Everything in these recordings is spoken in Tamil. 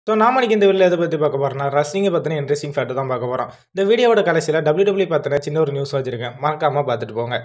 ஸோ நாம இன்னைக்கு இந்த வீடியோ எதை பற்றி பார்க்க போகிறோம்னா ரஸ்லிங்கை பற்றின இன்ட்ரெஸ்டிங் ஃபேக்ட் தான் பார்க்க போகிறோம் இந்த வீடியோவோட கடைசியில் WWE பற்றின சின்ன ஒரு நியூஸ் வச்சிருக்கேன் மறக்காமல் பார்த்துட்டு போங்க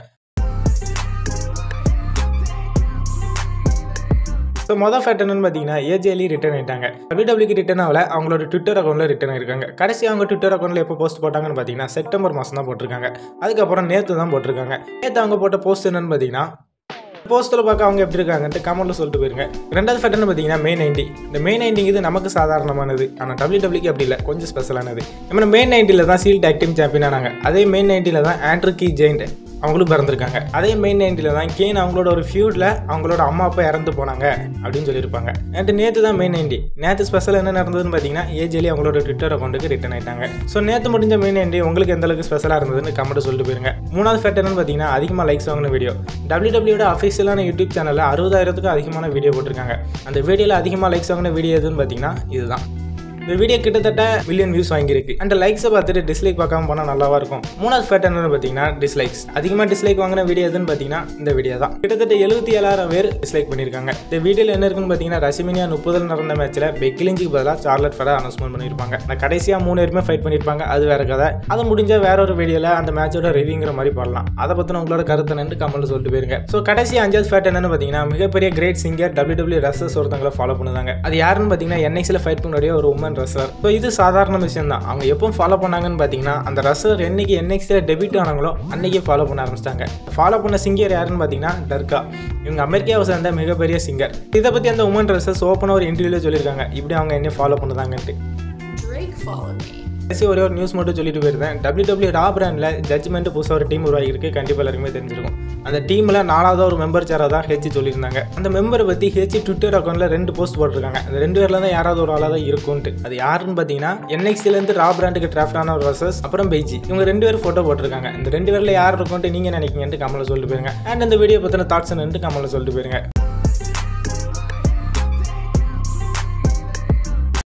ஸோ மொதல் ஃபேட் என்னன்னு பார்த்தீங்கன்னா ஏஜேலி ரிட்டர்ன் ஆயிட்டாங்க டபிள்யூடபிள்யூக்கு ரிட்டர்ன் ஆகல அவங்களோட ட்விட்டர் அக்கௌண்ட்டில் ரிட்டர்ன் ஆயிருக்காங்க கடைசி அவங்க ட்விட்டர் அக்கௌண்ட்டில் எப்போ போஸ்ட் போட்டாங்கன்னு பார்த்தீங்கன்னா செப்டம்பர் மாதம் தான் போட்டிருக்காங்க அதுக்கப்புறம் நேற்று தான் போட்டிருக்காங்க நேற்று அவங்க போட்ட போஸ்ட் என்னன்னு பார்த்தீங்கன்னா போஸ்டரில் பார்க்க அவங்க எப்படி இருக்காங்கன்ட்டு கமெண்ட்டில் சொல்லிட்டு போயிருங்க ரெண்டாவது ஃபேட்டர்னு பார்த்தீங்கன்னா மே நைன்டி இந்த மே நைன்டி இது நமக்கு சாதாரணமானது ஆனால் டபிள்யூ டபிள்யூக்கு அப்படி இல்லை கொஞ்சம் ஸ்பெஷலானது நம்ம மே நைன்ட்டியில் தான் சீல் டேக் டீம் சாம்பியன் ஆனாங்க அதே மே நைன்ட்டியில் தான் ஆண்ட்ரு கி ஜெயிண்ட் அவங்களும் பிறந்திருக்காங்க அதே மெயின் நைன்ட்டியில் தான் கேன் அவங்களோட ஒரு ஃபியூடில் அவங்களோட அம்மா அப்பா இறந்து போனாங்க அப்படின்னு சொல்லியிருப்பாங்க நேற்று நேற்று தான் மெயின் நைன்டி நேற்று ஸ்பெஷல் என்ன நடந்ததுன்னு பார்த்தீங்கன்னா ஏஜேலி அவங்களோட ட்விட்டர் அக்கௌண்ட்டுக்கு ரிட்டர்ன் ஆயிட்டாங்க ஸோ நேற்று முடிஞ்ச மெயின் நைன்டி உங்களுக்கு எந்த அளவுக்கு ஸ்பெஷலாக இருந்ததுன்னு கமெண்ட் சொல்லிட்டு போயிருங்க மூணாவது ஃபேட் என்னன்னு பார்த்தீங்கன்னா அதிகமாக லைக்ஸ் வாங்கின வீடியோ டபிள்யூ டபிள்யூட அஃபிஷியலான யூடியூப் சேனலில் அறுபதாயிரத்துக்கு அதிகமான வீடியோ போட்டிருக்காங்க அந்த வீடியோவில் அதிகமாக லைக்ஸ் வாங்கின வீடியோ எதுன்னு பார்த்தீங்கன்னா இதுதான் இந்த வீடியோ கிட்டத்தட்ட மில்லியன் வியூஸ் வாங்கியிருக்கு அந்த லைக்ஸை பார்த்துட்டு டிஸ்லைக் பார்க்காம போனால் நல்லாவா இருக்கும் மூணாவது ஃபேட் என்னன்னு பார்த்தீங்கன்னா டிஸ்லைக்ஸ் அதிகமாக டிஸ்லைக் வாங்கின வீடியோ எதுன்னு பார்த்தீங்கன்னா இந்த வீடியோ தான் கிட்டத்தட்ட எழுபத்தி ஏழாயிரம் பேர் டிஸ்லைக் பண்ணியிருக்காங்க இந்த வீடியோவில் என்ன இருக்குன்னு பார்த்தீங்கன்னா ரசிமினியா முப்பதில் நடந்த மேட்ச்சில் பெக்கிலிஞ்சுக்கு பதிலாக சார்லட் ஃபெடா அனௌன்ஸ்மெண்ட் பண்ணியிருப்பாங்க அந்த கடைசியாக மூணு பேருமே ஃபைட் பண்ணியிருப்பாங்க அது வேற கதை அது முடிஞ்ச வேற ஒரு வீடியோவில் அந்த மேட்சோட ரிவ்யூங்கிற மாதிரி போடலாம் அதை பற்றின உங்களோட கருத்து என்னன்னு கமெண்ட் சொல்லிட்டு போயிருங்க ஸோ கடைசி அஞ்சாவது ஃபேட் என்னன்னு பார்த்தீங்கன்னா மிகப்பெரிய கிரேட் சிங்கர் டபிள்யூ டபிள்யூ ரசஸ் ஒருத்தவங்களை ஃபாலோ பண்ணுதாங்க அது யாருன்னு பார்த்தீங்கன்னா என்எக்ஸில் ஃபைட் பண்ணக்கூடிய ஒரு உமன் ரசர் ஸோ இது சாதாரண விஷயம் தான் அவங்க எப்போ ஃபாலோ பண்ணாங்கன்னு பார்த்தீங்கன்னா அந்த ரசர் என்னைக்கு என்எக்ஸில் டெபிட் ஆனாங்களோ அன்னைக்கே ஃபாலோ பண்ண ஆரம்பிச்சிட்டாங்க ஃபாலோ பண்ண சிங்கர் யாருன்னு பார்த்தீங்கன்னா டர்கா இவங்க அமெரிக்காவை சேர்ந்த மிகப்பெரிய சிங்கர் இதை பற்றி அந்த உமன் ரசஸ் ஓப்பனாக ஒரு இன்டர்வியூவில் சொல்லியிருக்காங்க இப்படி அவங்க என்ன ஃபாலோ பண்ணுதாங்கன்ட்டு Drake followed me. கடைசி ஒரே ஒரு நியூஸ் மட்டும் சொல்லிட்டு போயிருந்தேன் டபிள்யூ டபிள்யூ ரா பிராண்டில் ஜட்ஜ்மெண்ட் புதுசாக ஒரு டீம் உருவாகிருக்கு கண்டிப்பாக எல்லாருக்குமே தெரிஞ்சிருக்கும் அந்த டீமில் நாலாவது ஒரு மெம்பர் சேராக தான் ஹெச் சொல்லியிருந்தாங்க அந்த மெம்பரை பற்றி ஹெச் ட்விட்டர் அக்கௌண்ட்டில் ரெண்டு போஸ்ட் போட்டிருக்காங்க அந்த ரெண்டு பேரில் தான் யாராவது ஒரு ஆளாக தான் இருக்கும்ட்டு அது யாருன்னு பார்த்தீங்கன்னா என்எக்ஸ்லேருந்து ரா பிராண்டுக்கு டிராஃப்ட் ஆன ஒரு வர்சஸ் அப்புறம் பெய்ஜி இவங்க ரெண்டு பேரும் ஃபோட்டோ போட்டிருக்காங்க இந்த ரெண்டு பேரில் யார் இருக்கும்ட்டு நீங்கள் நினைக்கிங்கன்ட்டு கமலை சொல்லிட்டு போயிருங்க அண்ட் இந்த வீடியோ பற்றின தாட்ஸ் என்னன்ட்டு கமலை சொல்லிட்டு போயிருங்க